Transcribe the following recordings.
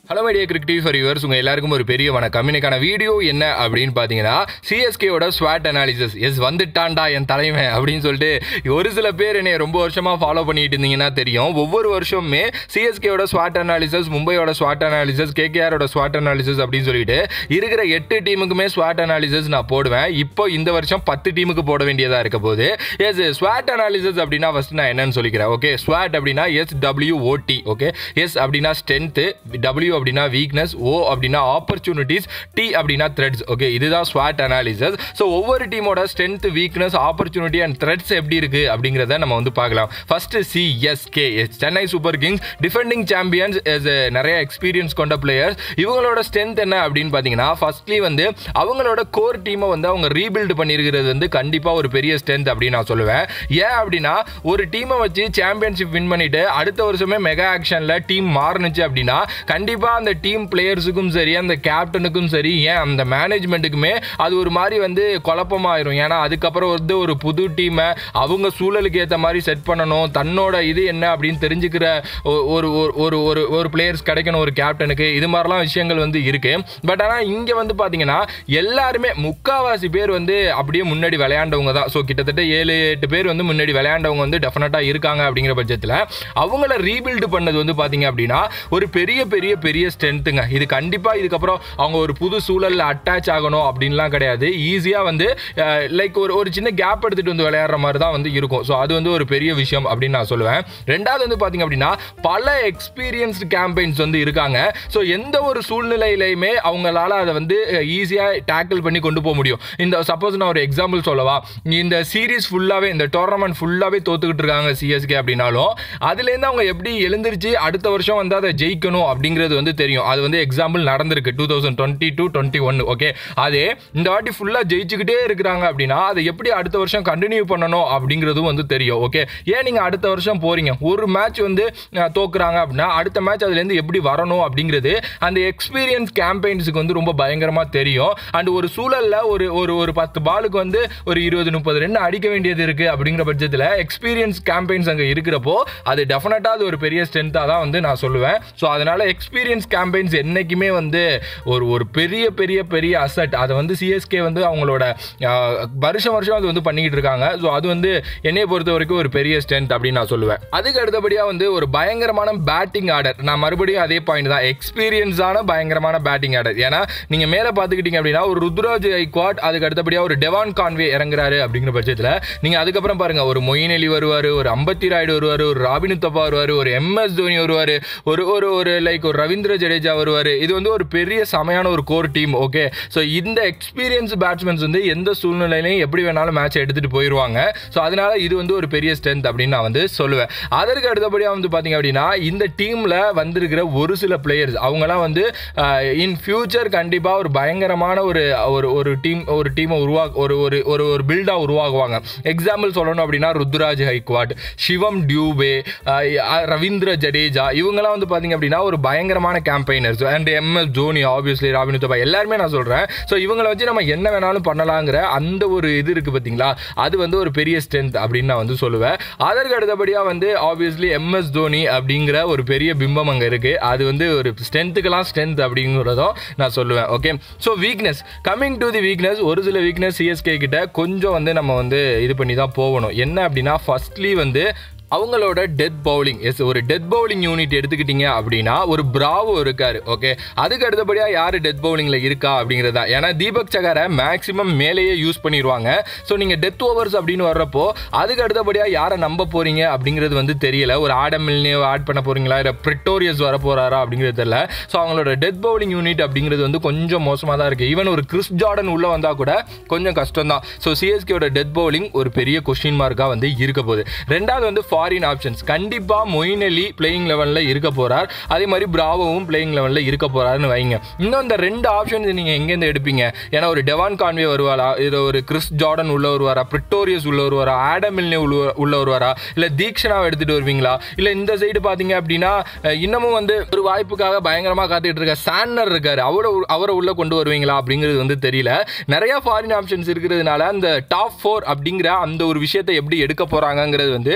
hello my dear cricket for yours உங்கள் எல்லாருக்கும் ஒரு பெரிய வணக்கம் இன்னைக்கான வீடியோ என்ன அப்படின்னு பார்த்தீங்கன்னா சிஎஸ்கேயோட ஸ்வாட் அனாலிசிஸ் எஸ் வந்துட்டான்டா என் தலைவன் அப்படின்னு சொல்லிட்டு ஒரு சில பேர் என்னை ரொம்ப வருஷமாக ஃபாலோ பண்ணிட்டு இருந்தீங்கன்னா தெரியும் ஒவ்வொரு வருஷமுமே சிஎஸ்கேயோட ஸ்வாட் அனாலிசிஸ் மும்பையோட ஸ்வாட் அனாலிசிஸ் கேகேஆரோட ஸ்வாட் அனாலிசிஸ் அப்படின்னு சொல்லிட்டு இருக்கிற எட்டு டீமுக்குமே ஸ்வாட் அனாலிசிஸ் நான் போடுவேன் இப்போ இந்த வருஷம் பத்து டீமுக்கு போட வேண்டியதாக இருக்க போது எஸ் ஸ்வாட் அனாலிசிஸ் அப்படின்னா ஃபர்ஸ்ட் நான் என்னன்னு சொல்லிக்கிறேன் ஓகே ஸ்வாட் அப்படின்னா S W O T okay S அப்படின்னா ஸ்ட்ரென்த்து டபிள்யூ அப்படின்னா வீக்னஸ் ஓ அப்படின்னா ஆப்பர்ச்சுனிட்டிஸ் டி அப்படின்னா த்ரெட்ஸ் ஓகே இதுதான் ஸ்வாட் அனாலிசிஸ் ஸோ ஒவ்வொரு டீமோட strength weakness opportunity and threats எப்படி இருக்கு அப்படிங்கிறத நம்ம வந்து பார்க்கலாம் first CSK Chennai Super Kings defending champions நிறைய எக்ஸ்பீரியன்ஸ் கொண்ட பிளேயர்ஸ் இவங்களோட ஸ்ட்ரென்த் என்ன அப்படின்னு பார்த்தீங்கன்னா ஃபர்ஸ்ட்லி வந்து அவங்களோட கோர் டீமை வந்து அவங்க ரீபில்ட் பண்ணியிருக்கிறது வந்து கண்டிப்பாக ஒரு பெரிய ஸ்ட்ரென்த் அப்படின்னு நான் சொல்லுவேன் ஏன் அப்படின்னா ஒரு டீமை வச்சு சாம்பியன்ஷிப் வின் பண்ணிட்டு அடுத்த வருஷமே மெகா ஆக்ஷனில் டீம் மாறுனுச்சு அப்படின்னா கண்டிப்பாக அந்த டீம் பிளேயர்ஸுக்கும் சரி அந்த கேப்டனுக்கும் சரி ஏன் அந்த மேனேஜ்மெண்ட்டுக்குமே அது ஒரு மாதிரி வந்து குழப்பமாயிரும் ஏன்னா அதுக்கப்புறம் வந்து ஒரு புது டீமை அவங்க சூழலுக்கு ஏற்ற மாதிரி செட் பண்ணணும் தன்னோட இது என்ன அப்படின்னு தெரிஞ்சுக்கிற ஒ- ஒரு ஒரு- ஒரு ஒரு ஒரு பிளேயர்ஸ் கிடைக்கணும் ஒரு கேப்டனுக்கு இது மாதிரிலாம் விஷயங்கள் வந்து இருக்கு பட் ஆனால் இங்கே வந்து பார்த்தீங்கன்னா எல்லாருமே முக்காவாசி பேர் வந்து அப்படியே முன்னாடி விளையாண்டவங்க தான் ஸோ கிட்டத்தட்ட ஏழு எட்டு பேர் வந்து முன்னாடி விளையாண்டவங்க வந்து டெஃபினட்டாக இருக்காங்க அப்படிங்கிற பட்சத்தில் அவங்கள ரீபில்டு பண்ணது வந்து பார்த்தீங்க அப்படின்னா ஒரு பெரிய பெரிய பெரிய ஸ்ட்ரென்த்துங்க இது கண்டிப்பாக இதுக்கப்புறம் அவங்க ஒரு புது சூழலில் அட்டாச் ஆகணும் அப்படின்லாம் கிடையாது ஈஸியாக வந்து லைக் ஒரு ஒரு சின்ன கேப் எடுத்துகிட்டு வந்து விளையாடுற மாதிரி தான் வந்து இருக்கும் ஸோ அது வந்து ஒரு பெரிய விஷயம் அப்படின்னு நான் சொல்லுவேன் ரெண்டாவது வந்து பார்த்தீங்க அப்படின்னா பல எக்ஸ்பீரியன்ஸ்டு கேம்பெயின்ஸ் வந்து இருக்காங்க ஸோ எந்த ஒரு சூழ்நிலையிலையுமே அவங்களால அதை வந்து ஈஸியாக டேக்கிள் பண்ணி கொண்டு போக முடியும் இந்த சப்போஸ் நான் ஒரு எக்ஸாம்பிள் சொல்லவா இந்த சீரீஸ் ஃபுல்லாகவே இந்த டோர்னமெண்ட் ஃபுல்லாகவே தோத்துக்கிட்டு இருக்காங்க சிஎஸ்கே அப்படின்னாலும் அதுலேருந்து அவங்க எப்படி எழுந்திருச்சு அடுத்த வருஷம் வந்து அதை ஜெயிக்கணும் அப்படிங்கிறது வந்து தெரியும் அது வந்து எக்ஸாம்பிள் நடந்திருக்கு two thousand twenty two twenty one okay அதே இந்த வாட்டி ஃபுல்லாக ஜெயிச்சுக்கிட்டே இருக்கிறாங்க அப்படின்னா அதை எப்படி அடுத்த வருஷம் கண்டினியூ பண்ணணும் அப்படிங்கிறதும் வந்து தெரியும் ஓகே ஏன் நீங்கள் அடுத்த வருஷம் போறீங்க ஒரு மேட்ச் வந்து அஹ், தோக்குறாங்க அப்படின்னா அடுத்த மேட்ச் அதுலேருந்து எப்படி வரணும் அப்படிங்கிறது அந்த எக்ஸ்பீரியன்ஸ் கேம்பெயின்ஸுக்கு வந்து ரொம்ப பயங்கரமாக தெரியும் அண்ட் ஒரு சூழலில் ஒரு ஒரு ஒரு பத்து பாலுக்கு வந்து ஒரு இருபது முப்பது ரன் அடிக்க வேண்டியது இருக்குது அப்படிங்கிற பட்சத்தில் எக்ஸ்பீரியன்ஸ் கேம்பெயின்ஸ் அங்கே இருக்கிறப்போ அது டெஃபினட்டாக அது ஒரு பெரிய ஸ்ட்ரென்த்தாக தான் வந்து நான் சொல்லுவேன் ஸோ அதனால் எக்ஸ்பீரியன்ஸ் கேம்பெயின்ஸ் என்றைக்குமே வந்து ஒரு ஒரு பெரிய பெரிய பெரிய அசட் அதை வந்து சிஎஸ்கே வந்து அவங்களோட ஆஹ், வருஷம் வருஷம் அது வந்து பண்ணிக்கிட்டு இருக்காங்க ஸோ அது வந்து என்னைய பொறுத்த வரைக்கும் ஒரு பெரிய ஸ்ட்ரென்த் அப்படின்னு நான் சொல்லுவேன் அதுக்கு அடுத்தபடியாக வந்து ஒரு பயங்கரமான பேட்டிங் ஆர்டர் நான் மறுபடியும் அதே பாயிண்ட் தான் எக்ஸ்பீரியன்ஸான பயங்கரமான பேட்டிங் ஆர்டர் ஏன்னா நீங்கள் மேலே பார்த்துக்கிட்டீங்க அப்படின்னா ஒரு ருத்ராஜ் ஐக்வாட் அதுக்கு அடுத்தபடியாக ஒரு டெவான் கான்வே இறங்குறாரு அப்படிங்கிற பட்சத்தில் நீங்கள் அதுக்கப்புறம் பாருங்க ஒரு மொயின் அலி வருவார் ஒரு அம்பத்தி ராய்டு வருவார் ஒரு ராபின் உத்தப்பா வருவார் ஒரு எம்எஸ் தோனி வருவார் ஒரு ஒரு ஒரு லைக் ஒரு ரவீந்திர ஜடேஜா வருவார் இது வந்து ஒரு பெரிய செமையான ஒரு கோர் டீம் ஓகே ஸோ இந்த எக்ஸ்பீரியன்ஸ் பேட்ஸ்மேன்ஸ் வந்து எந்த சூழ்நிலையிலையும் எப்படி வேணாலும் மேட்ச் எடுத்துகிட்டு போயிடுவாங்க ஸோ அதனால இது வந்து ஒரு பெரிய ஸ்ட்ரென்த் அப்படின்னு நான் வந்து சொல்லுவேன் அதற்கு அடுத்தபடியாக வந்து பார்த்தீங்க அப்படின்னா இந்த டீமில் வந்திருக்கிற ஒரு சில பிளேயர்ஸ் அவங்கலாம் வந்து இன் ஃபியூச்சர் கண்டிப்பாக ஒரு பயங்கரமான ஒரு ஒரு ஒரு டீம் ஒரு டீமை உருவா ஒரு ஒரு ஒரு ஒரு பில்டாக உருவாகுவாங்க எக்ஸாம்பிள் சொல்லணும் அப்படின்னா ருத்ராஜ் ஹைக்வாட் சிவம் டியூபே அஹ், அஹ், ரவீந்திர ஜடேஜா இவங்கெல்லாம் வந்து பார்த்தீங்க அப்படின்னா ஒரு பயங்கரமான campaigners and MS Dhoni obviously Robin Uthappa எல்லாருமே நான் சொல்கிறேன் ஸோ இவங்களை வச்சு நம்ம என்ன வேணாலும் பண்ணலாங்கிற அந்த ஒரு இது இருக்குது பார்த்தீங்களா அது வந்து ஒரு பெரிய ஸ்ட்ரென்த் அப்படின்னு நான் வந்து சொல்லுவேன் அதற்கு அடுத்தபடியாக வந்து ஆப்வியஸ்லி எம்எஸ் தோனி அப்படிங்கிற ஒரு பெரிய பிம்பம் அங்கே இருக்குது அது வந்து ஒரு ஸ்ட்ரென்த்துக்கெல்லாம் ஸ்ட்ரென்த் அப்படிங்கிறதும் நான் சொல்லுவேன் okay so weakness coming to the weakness ஒரு சில வீக்னஸ் சிஎஸ்கே கிட்ட கொஞ்சம் வந்து நம்ம வந்து இது பண்ணி தான் போகணும் என்ன அப்படின்னா ஃபர்ஸ்ட்லி வந்து அவங்களோட டெத் பவுலிங் எஸ் ஒரு டெத் பவுலிங் யூனிட் எடுத்துக்கிட்டீங்க அப்படின்னா ஒரு பிராவோ இருக்காரு ஓகே அதுக்கு அடுத்தபடியாக யார் டெத் பவுலிங்கில் இருக்கா அப்படிங்கிறதா ஏன்னா தீபக் சகாரை மேக்ஸிமம் மேலேயே யூஸ் பண்ணிடுவாங்க ஸோ நீங்கள் டெத் ஓவர்ஸ் அப்படின்னு வர்றப்போ அதுக்கு அடுத்தபடியாக யாரை நம்ப போறீங்க அப்படிங்கிறது வந்து தெரியல ஒரு ஆடம் மில்னே ஆட் பண்ண போறீங்களா இல்லை பிரிட்டோரியஸ் வர போறாரா அப்படிங்கிறது தெரியல ஸோ அவங்களோட டெத் பவுலிங் யூனிட் அப்படிங்கிறது வந்து கொஞ்சம் மோசமாக தான் இருக்குது ஈவன் ஒரு கிறிஸ் ஜார்டன் உள்ளே வந்தால் கூட கொஞ்சம் கஷ்டம் தான் ஸோ சிஎஸ்கேயோட டெத் பவுலிங் ஒரு பெரிய கொஸ்டின் மார்க்காக வந்து இருக்க போகுது ரெண்டாவது வந்து ஃபாரின் ஆப்ஷன்ஸ் கண்டிப்பாக மொயின் அலி பிளேயிங் லெவலில் இருக்க போறார் அதே மாதிரி பிராவோவும் பிளேயிங் லெவலில் இருக்க போறாருன்னு வைங்க இன்னும் இந்த ரெண்டு ஆப்ஷன்ஸ் நீங்கள் எங்கேருந்து எடுப்பீங்க ஏன்னா ஒரு டெவான் கான்வே வருவாரா இது ஒரு கிறிஸ் ஜார்டன் உள்ள வருவாரா பிரிட்டோரியஸ் உள்ள வருவாரா ஆடம் மில்னே உள்ள உள்ள வருவாரா இல்லை தீக்ஷனாவை எடுத்துகிட்டு வருவீங்களா இல்லை இந்த சைடு பார்த்தீங்க அப்படின்னா அஹ், இன்னமும் வந்து ஒரு வாய்ப்புக்காக பயங்கரமாக காத்துக்கிட்டு இருக்க சான்னர் இருக்காரு அவரை உ- அவரை உள்ள கொண்டு வருவீங்களா அப்படிங்கிறது வந்து தெரியல நிறைய ஃபாரின் ஆப்ஷன்ஸ் இருக்கிறதுனால அந்த டாப் ஃபோர் அப்படிங்கிற அந்த ஒரு விஷயத்தை எப்படி எடுக்க போறாங்கங்கிறது வந்து எனக்கு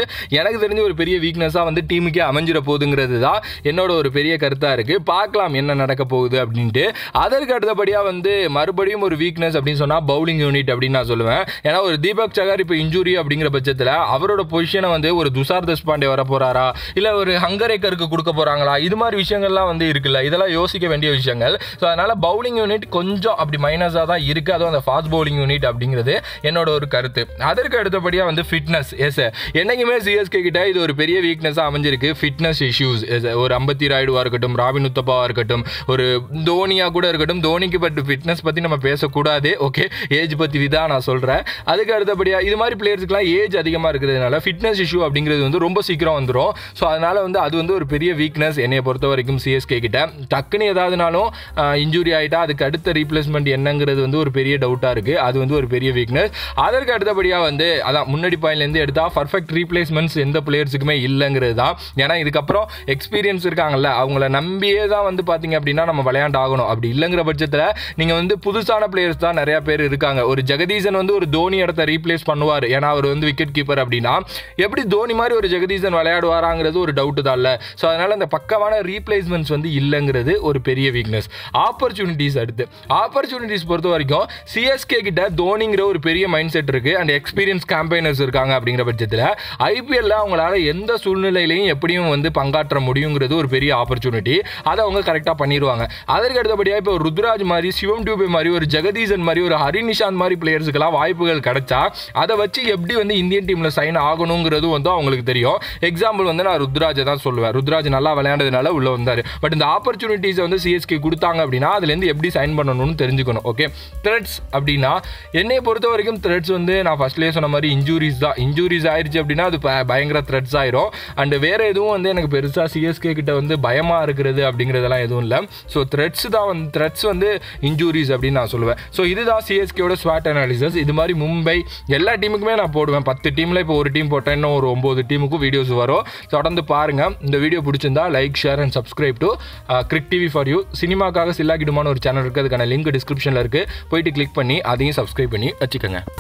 எனக்கு தெரிஞ்ச ஒரு பெரிய வீக்னஸாக வந்து டீமுக்கே அமைஞ்சிட போகுதுங்கிறது தான் என்னோட ஒரு பெரிய கருத்தாக இருக்குது பார்க்கலாம் என்ன நடக்க போகுது அப்படின்ட்டு அதற்கு அடுத்தபடியாக வந்து மறுபடியும் ஒரு வீக்னஸ் அப்படின்னு சொன்னால் பவுலிங் யூனிட் அப்படின்னு நான் சொல்லுவேன் ஏன்னா ஒரு தீபக் சகார் இப்போ இன்ஜுரி அப்படிங்கிற பட்சத்தில் அவரோட பொசிஷனை வந்து ஒரு துஷார் தேஷ்பாண்டே வர போகிறாரா இல்லை ஒரு ஹங்கரேக்கருக்கு கொடுக்க போகிறாங்களா இது மாதிரி விஷயங்கள்லாம் வந்து இருக்குல்ல இதெல்லாம் யோசிக்க வேண்டிய விஷயங்கள் ஸோ அதனால் பவுலிங் யூனிட் கொஞ்சம் அப்படி மைனஸாக தான் இருக்குது அதுவும் அந்த ஃபாஸ்ட் பவுலிங் யூனிட் அப்படிங்கிறது என்னோட ஒரு கருத்து அதற்கு அடுத்தபடியாக வந்து ஃபிட்னஸ் எஸ் என்னைக்குமே சிஎஸ்கே கிட்ட இது ஒரு பெரிய வீக்னஸாக அமைஞ்சிருக்கு ஃபிட்னஸ் இஷ்யூஸ் ஒரு அம்பத்தி ராயுடுவாக இருக்கட்டும் ராபின் உத்தப்பாவாக இருக்கட்டும் ஒரு தோனியாக கூட இருக்கட்டும் தோனிக்கு பட் ஃபிட்னஸ் பற்றி நம்ம பேசக்கூடாது ஓகே ஏஜ் பற்றி தான் நான் சொல்கிறேன் அதுக்கு அடுத்தபடியாக இது மாதிரி பிளேயர்ஸுக்குலாம் ஏஜ் அதிகமாக இருக்கிறதுனால ஃபிட்னஸ் இஷ்யூ அப்படிங்கிறது வந்து ரொம்ப சீக்கிரம் வந்துடும் ஸோ அதனால் வந்து அது வந்து ஒரு பெரிய வீக்னஸ் என்னைய பொறுத்த வரைக்கும் சிஎஸ்கே கிட்ட டக்குன்னு ஏதாவதுனாலும் இன்ஜுரி ஆகிட்டா அதுக்கு அடுத்த ரீப்ளேஸ்மெண்ட் என்னங்கிறது வந்து ஒரு பெரிய டவுட்டாக இருக்குது அது வந்து ஒரு பெரிய வீக்னஸ் அதற்கு அடுத்தபடியாக வந்து அதான் முன்னாடி பாயிண்ட்லேருந்து எடுத்தால் பர்ஃபெக்ட் ரீப்ளேஸ்மெண்ட்ஸ் எந்த பிளேயர்ஸுக்குமே இல்லைங்கிறது தான் ஏன்னா இதுக்கப்புறம் எக்ஸ்பீரியன்ஸ் இருக்காங்கல்ல அவங்கள நம்பியே தான் வந்து பார்த்தீங்க அப்படின்னா நம்ம விளையாண்டு ஆகணும் அப்படி இல்லைங்கிற பட்சத்தில் நீங்கள் வந்து புதுசான பிளேயர்ஸ் தான் நிறையா பேர் இருக்காங்க ஒரு ஜெகதீசன் வந்து ஒரு தோனி இடத்த ரீப்ளேஸ் பண்ணுவார் ஏன்னா அவர் வந்து விக்கெட் கீப்பர் அப்படின்னா எப்படி தோனி மாதிரி ஒரு ஜெகதீசன் விளையாடுவாராங்கிறது ஒரு டவுட்டு தான் இல்லை ஸோ அதனால் அந்த பக்கமான ரீப்ளேஸ்மெண்ட்ஸ் வந்து இல்லைங்கிறது ஒரு பெரிய வீக்னஸ் ஆப்பர்ச்சுனிட்டிஸ் அடுத்து ஆப்பர்ச்சுனிட்டிஸ் பொறுத்த வரைக்கும் சிஎஸ்கே கிட்ட தோனிங்கிற ஒரு பெரிய மைண்ட் செட் இருக்கு அண்ட் எக்ஸ்பீரியன்ஸ் கேம்பெயினர்ஸ் இருக்காங்க அப்படிங்கிற பட்சத்தில் ஐபிஎல்ல அவங்களால எந்த சூழ்நிலையிலையும் எப்படியும் வந்து பங்காற்ற முடியுங்கிறது ஒரு பெரிய ஆப்பர்ச்சுனிட்டி அதை அவங்க கரெக்டாக பண்ணிடுவாங்க அதற்கு அடுத்தபடியாக இப்போ ருத்ராஜ் மாதிரி சிவம் டியூபே மாதிரி ஒரு ஜெகதீசன் மாதிரி ஒரு ஹரிநிஷாந்த் மாதிரி பிளேயர்ஸுக்கெல்லாம் வாய்ப்புகள் கிடைச்சா அதை வச்சு எப்படி வந்து இந்தியன் டீமில் சைன் ஆகணுங்கிறதும் வந்து அவங்களுக்கு தெரியும் எக்ஸாம்பிள் வந்து நான் ருத்ராஜை தான் சொல்லுவேன் ருத்ராஜ் நல்லா விளையாண்டதுனால உள்ள வந்தார் பட் இந்த ஆப்பர்ச்சுனிட்டிஸை வந்து சிஎஸ்கே கொடுத்தாங்க அப்படின்னா அதுலேருந்து எப்படி சைன் பண்ணணும்னு தெரிஞ்சுக்கணும் ஓகே த்ரெட்ஸ் அப்படின்னா என்னை பொறுத்த வரைக்கும் த்ரெட்ஸ் வந்து நான் ஃபர்ஸ்ட்லேயே சொன்ன மாதிரி இன்ஜூரிஸ் தான் இன்ஜூரிஸ் ஆயிடுச்சு அப்படின்னா அது ப- பயங்கர த்ரெட்ஸ் ஆயிரும் அண்ட் வேற எதுவும் வந்து எனக்கு பெருசாக சிஎஸ்கே கிட்ட வந்து பயமாக இருக்கிறது அப்படிங்கிறதெல்லாம் எதுவும் இல்லை ஸோ த்ரெட்ஸ் தான் வந்து த்ரெட்ஸ் வந்து இன்ஜூரிஸ் அப்படின்னு நான் சொல்லுவேன் ஸோ இதுதான் சிஎஸ்கேவோட ஸ்வாட் அனாலிசிஸ் இது மாதிரி மும்பை எல்லா டீமுக்குமே நான் போடுவேன் பத்து டீமில் இப்போ ஒரு டீம் போட்டேன் இன்னும் ஒரு ஒம்பது டீமுக்கும் வீடியோஸ் வரும் தொடர்ந்து பாருங்கள் இந்த வீடியோ பிடிச்சிருந்தா like share and subscribe to cric TV for you சினிமாக்காக சில்லாக்கிடுமான ஒரு சேனல் இருக்குது அதுக்கான லிங்க் டிஸ்கிரிப்ஷனில் இருக்குது போயிட்டு கிளிக் பண்ணி அதையும் சப்ஸ்கிரைப் பண்ணி வச்சுக்கோங்க